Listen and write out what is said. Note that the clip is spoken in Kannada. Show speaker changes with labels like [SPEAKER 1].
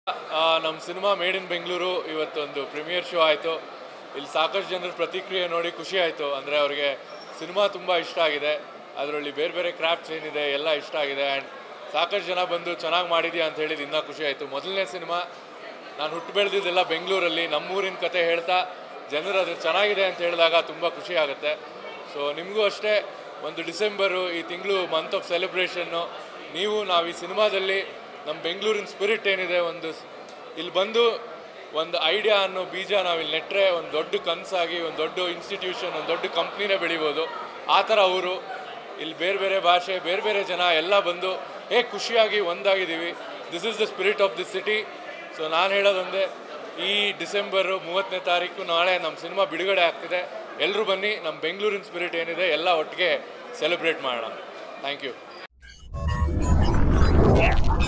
[SPEAKER 1] ನಮ್ಮ ಸಿನಿಮಾ ಮೇಡ್ ಇನ್ ಬೆಂಗಳೂರು ಇವತ್ತೊಂದು ಪ್ರೀಮಿಯರ್ ಶೋ ಆಯಿತು ಇಲ್ಲಿ ಸಾಕಷ್ಟು ಜನರ ಪ್ರತಿಕ್ರಿಯೆ ನೋಡಿ ಖುಷಿ ಆಯಿತು ಅಂದರೆ ಅವ್ರಿಗೆ ಸಿನಿಮಾ ತುಂಬ ಇಷ್ಟ ಆಗಿದೆ ಅದರಲ್ಲಿ ಬೇರೆ ಬೇರೆ ಕ್ರಾಫ್ಟ್ಸ್ ಏನಿದೆ ಎಲ್ಲ ಇಷ್ಟ ಆಗಿದೆ ಆ್ಯಂಡ್ ಸಾಕಷ್ಟು ಜನ ಬಂದು ಚೆನ್ನಾಗಿ ಮಾಡಿದ್ಯಾ ಅಂತ ಹೇಳಿದ್ದು ಇನ್ನೂ ಖುಷಿ ಆಯಿತು ಮೊದಲನೇ ಸಿನಿಮಾ ನಾನು ಹುಟ್ಟು ಬೆಳೆದಿದ್ದೆಲ್ಲ ಬೆಂಗಳೂರಲ್ಲಿ ನಮ್ಮೂರಿನ ಕತೆ ಹೇಳ್ತಾ ಜನರು ಅದು ಚೆನ್ನಾಗಿದೆ ಅಂತ ಹೇಳಿದಾಗ ತುಂಬ ಖುಷಿ ಆಗುತ್ತೆ ಸೊ ನಿಮಗೂ ಅಷ್ಟೇ ಒಂದು ಡಿಸೆಂಬರು ಈ ತಿಂಗಳು ಮಂತ್ ಆಫ್ ಸೆಲೆಬ್ರೇಷನ್ನು ನೀವು ನಾವು ಈ ಸಿನಿಮಾದಲ್ಲಿ ನಮ್ಮ ಬೆಂಗಳೂರಿನ ಸ್ಪಿರಿಟ್ ಏನಿದೆ ಒಂದು ಸ್- ಇಲ್ಲಿ ಬಂದು ಒಂದು ಐಡಿಯಾ ಅನ್ನೋ ಬೀಜ ನಾವು ಇಲ್ಲಿ ನೆಟ್ಟರೆ ಒಂದು ದೊಡ್ಡ ಕನಸಾಗಿ ಒಂದು ದೊಡ್ಡ ಇನ್ಸ್ಟಿಟ್ಯೂಷನ್ ಒಂದು ದೊಡ್ಡ ಕಂಪ್ನಿನೇ ಬೆಳಿಬೋದು ಆ ಥರ ಅವರು ಇಲ್ಲಿ ಬೇರೆ ಬೇರೆ ಭಾಷೆ ಬೇರೆ ಬೇರೆ ಜನ ಎಲ್ಲ ಬಂದು ಹೇಗೆ ಖುಷಿಯಾಗಿ ಒಂದಾಗಿದ್ದೀವಿ this is the spirit of this city so ನಾನು ಹೇಳೋದೊಂದೇ ಈ ಡಿಸೆಂಬರು ಮೂವತ್ತನೇ ತಾರೀಕು ನಾಳೆ ನಮ್ಮ ಸಿನಿಮಾ ಬಿಡುಗಡೆ ಆಗ್ತಿದೆ ಎಲ್ಲರೂ ಬನ್ನಿ ನಮ್ಮ ಬೆಂಗಳೂರಿನ ಸ್ಪಿರಿಟ್ ಏನಿದೆ ಎಲ್ಲ ಒಟ್ಟಿಗೆ ಸೆಲೆಬ್ರೇಟ್ ಮಾಡೋಣ ಥ್ಯಾಂಕ್ ಯು